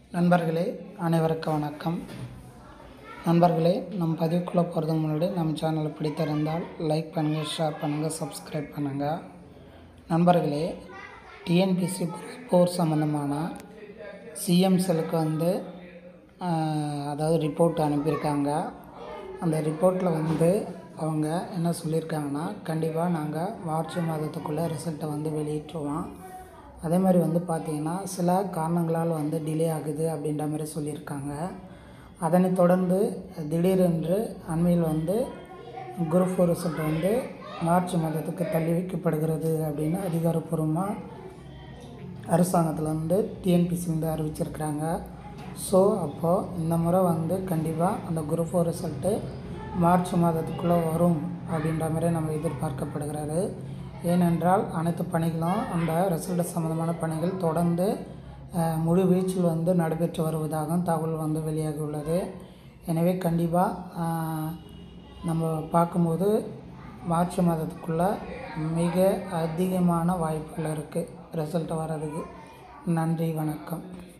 நண்பர்களே அனைவருக்கும் வணக்கம் நண்பர்களே நம் பதிவுக்குள்ளே போகிறதுக்கு முன்னாடி நம்ம சேனலை பிடித்திருந்தால் லைக் பண்ணுங்கள் ஷேர் பண்ணுங்கள் சப்ஸ்கிரைப் பண்ணுங்கள் நண்பர்களே டிஎன்பிசி போர் சம்மந்தமான சிஎம் செல்லுக்கு வந்து ஆஹ், அதாவது ரிப்போர்ட் அனுப்பியிருக்காங்க அந்த ரிப்போர்ட்டில் வந்து அவங்க என்ன சொல்லியிருக்காங்கன்னா கண்டிப்பாக நாங்கள் மார்ச் மாதத்துக்குள்ளே ரிசல்ட்டை வந்து வெளியிட்டுருவோம் அதே மாதிரி வந்து பார்த்திங்கன்னா சில காரணங்களால் வந்து டிலே ஆகுது அப்படின்ற மாதிரி சொல்லியிருக்காங்க அதனைத் தொடர்ந்து திடீரென்று அண்மையில் வந்து குரூப் ஃபோர் ரிசல்ட் வந்து மார்ச் மாதத்துக்கு தள்ளி வைக்கப்படுகிறது அப்படின்னு அதிகாரப்பூர்வமாக அரசாங்கத்தில் வந்து டிஎன்பிசி வந்து அறிவிச்சிருக்கிறாங்க ஸோ அப்போது இந்த முறை வந்து கண்டிப்பாக அந்த குரூப் ஃபோர் ரிசல்ட்டு மார்ச் மாதத்துக்குள்ளே வரும் அப்படின்ற மாதிரி நம்ம எதிர்பார்க்கப்படுகிறது ஏனென்றால் அனைத்து பணிகளும் அந்த ரிசல்ட் சம்மந்தமான பணிகள் தொடர்ந்து அஹ், முழு வீச்சில் வந்து நடைபெற்று வருவதாகவும் தகவல் வந்து வெளியாகி உள்ளது எனவே கண்டிப்பாக நம்ம பார்க்கும்போது மார்ச் மாதத்துக்குள்ளே மிக அதிகமான வாய்ப்புகள் இருக்குது ரிசல்ட் வர்றதுக்கு நன்றி வணக்கம்